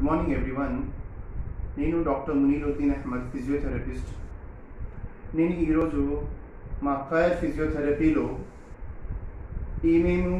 morning everyone నేను doctor Muneeruddin Ahmed physiotherapist నేను ఈరోజు మా ఫైర్ ఫిజియోథెరపీలో ఏమేమి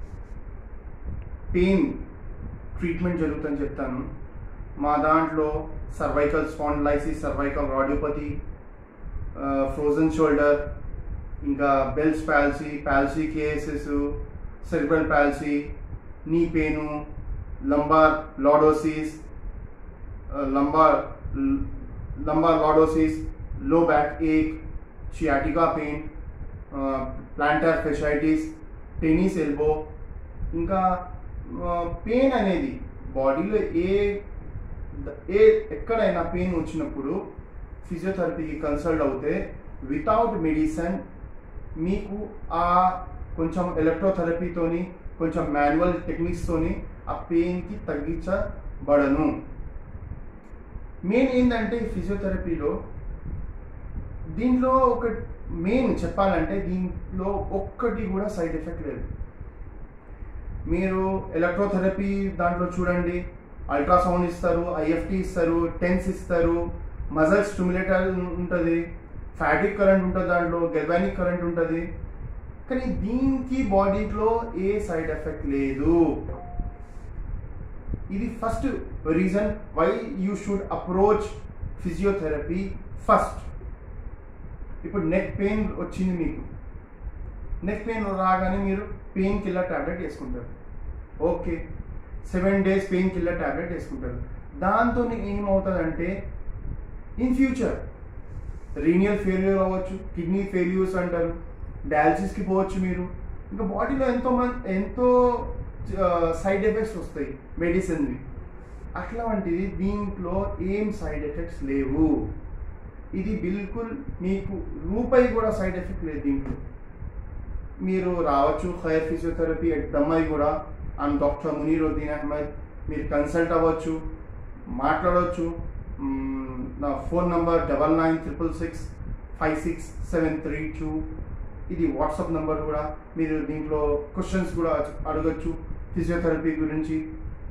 పెయిన్ ట్రీట్మెంట్ జరుగుతుందని చెప్తాను మా దాంట్లో cervical spondylosis cervical radiculopathy frozen shoulder ఇంకా Bell's palsy palsy cases cerebral palsy knee pain lumbar lordosis lumbar lumbar lordosis low back ache sciatica pain plantar fasciitis tennis elbow ఇంకా pain అనేది బాడీలో ఏ ఏ ఎక్కడైనా పెయిన్ వచ్చినప్పుడు ఫిజియోథెరపీకి కన్సల్ట్ అవుతే వితౌట్ మెడిసిన్ మీకు ఆ కొంచెం ఎలక్ట్రోథెరపీతోని కొంచెం మాన్యువల్ టెక్నిక్స్తోని ఆ పెయిన్కి తగ్గించబడను మెయిన్ ఏంటంటే ఈ ఫిజియోథెరపీలో దీంట్లో ఒక మెయిన్ చెప్పాలంటే దీంట్లో ఒక్కటి కూడా సైడ్ ఎఫెక్ట్ లేదు మీరు ఎలక్ట్రోథెరపీ దాంట్లో చూడండి అల్ట్రాసౌండ్ ఇస్తారు ఐఎఫ్టీ ఇస్తారు టెన్స్ ఇస్తారు మజల్ స్టిమ్యులేటర్ ఉంటుంది ఫ్యాటిక్ కరెంట్ ఉంటుంది దాంట్లో గెల్వానిక్ కరెంట్ ఉంటుంది కానీ దీనికి బాడీలో ఏ సైడ్ ఎఫెక్ట్ లేదు ఇది first reason why you should approach physiotherapy first ఇప్పుడు నెక్ పెయిన్ వచ్చింది మీకు నెక్ పెయిన్ రాగానే మీరు పెయిన్ కిల్లర్ ట్యాబ్లెట్ వేసుకుంటారు okay seven days painkiller tablet వేసుకుంటారు దాంతో ఏమవుతుందంటే ఇన్ ఫ్యూచర్ రీనియల్ ఫెయిల్యూర్ అవ్వచ్చు కిడ్నీ ఫెయిల్యూర్స్ అంటారు డయాలసిస్కి పోవచ్చు మీరు ఇంకా బాడీలో ఎంతో మంది ఎంతో సైడ్ ఎఫెక్ట్స్ వస్తాయి మెడిసిన్వి అట్లాంటిది దీంట్లో ఏం సైడ్ ఎఫెక్ట్స్ లేవు ఇది బిల్కుల్ మీకు రూపాయి కూడా సైడ్ ఎఫెక్ట్ లేదు దీంట్లో మీరు రావచ్చు హైర్ ఫిజియోథెరపీ ఎట్ దమ్మాయి కూడా ఐమ్ డాక్టర్ మునీరుద్దీన్ అహ్మద్ మీరు కన్సల్ట్ అవ్వచ్చు మాట్లాడవచ్చు నా phone number double nine triple six five six seven three two ఇది వాట్సాప్ నెంబర్ కూడా మీరు దీంట్లో క్వశ్చన్స్ కూడా అడగచ్చు ఫిజియోథెరపీ గురించి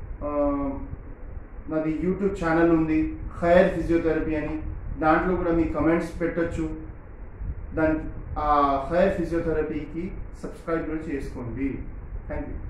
నాది యూట్యూబ్ ఛానల్ ఉంది హైర్ ఫిజియోథెరపీ అని దాంట్లో కూడా మీ కమెంట్స్ పెట్టచ్చు దాని ఆ హైర్ ఫిజియోథెరపీకి సబ్స్క్రైబ్ కూడా చేసుకోండి థ్యాంక్ యూ